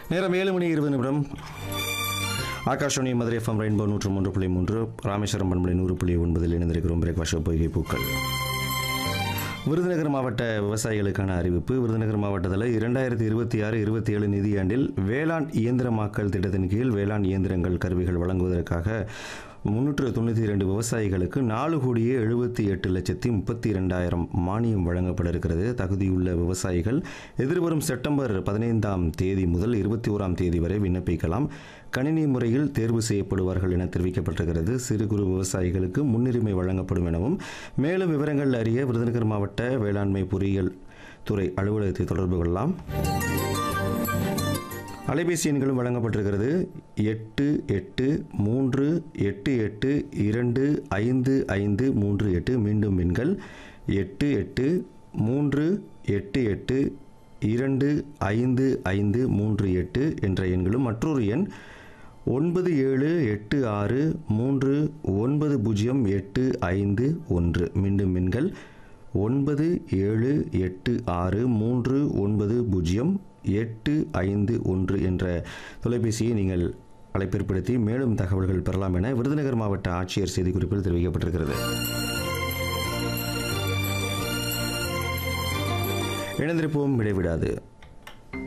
நேரம் ஏழு மணி இருபது நிமிடம் ஆகாஷவாணி மதுரை எஃப்எம் ரெயின்போ நூற்று மூன்று புள்ளி மூன்று ராமேஸ்வரம் பண்பலை நூறு புள்ளி ஒன்பதில் இணைந்திருக்கிறோம் பிரேக்வாஷ் பொய்கை பூக்கள் விருதுநகர் மாவட்ட விவசாயிகளுக்கான அறிவிப்பு விருதுநகர் மாவட்டத்தில் இரண்டாயிரத்தி இருபத்தி ஆறு இருபத்தி ஏழு நிதியாண்டில் வேளாண் இயந்திரமாக்கல் திட்டத்தின் கீழ் வேளாண் இயந்திரங்கள் கருவிகள் வழங்குவதற்காக முன்னூற்று தொண்ணூற்றி இரண்டு விவசாயிகளுக்கு நாலு கோடியே எழுபத்தி எட்டு லட்சத்தி முப்பத்தி இரண்டாயிரம் மானியம் வழங்கப்பட இருக்கிறது தகுதியுள்ள விவசாயிகள் எதிர்வரும் செப்டம்பர் பதினைந்தாம் தேதி முதல் இருபத்தி ஓராம் தேதி வரை விண்ணப்பிக்கலாம் கணினி முறையில் தேர்வு செய்யப்படுவார்கள் என தெரிவிக்கப்பட்டிருக்கிறது சிறு குறு விவசாயிகளுக்கு முன்னுரிமை வழங்கப்படும் எனவும் மேலும் விவரங்கள் அறிய விருதுநகர் மாவட்ட வேளாண்மை பொறியியல் துறை அலுவலகத்தை தொடர்பு கொள்ளலாம் அலைபேசி எண்களும் வழங்கப்பட்டிருக்கிறது எட்டு எட்டு மூன்று எட்டு எட்டு இரண்டு ஐந்து ஐந்து மூன்று எட்டு மீண்டும் எண்கள் எட்டு எட்டு மூன்று எட்டு எட்டு இரண்டு ஐந்து ஐந்து மூன்று எட்டு என்ற எண்களும் மற்றொரு எண் ஒன்பது ஏழு எட்டு ஆறு மூன்று ஒன்பது பூஜ்ஜியம் எட்டு ஐந்து ஒன்று மீண்டும் எண்கள் ஒன்பது ஏழு எட்டு ஆறு மூன்று ஒன்பது பூஜ்ஜியம் எட்டு ஐந்து ஒன்று என்ற தொலைபேசியை நீங்கள் அழைப்பிற்படுத்தி மேலும் தகவல்கள் பெறலாம் என விருதுநகர் மாவட்ட ஆட்சியர் செய்திக்குறிப்பில் தெரிவிக்கப்பட்டிருக்கிறது இணைந்திருப்போம் இடைவிடாது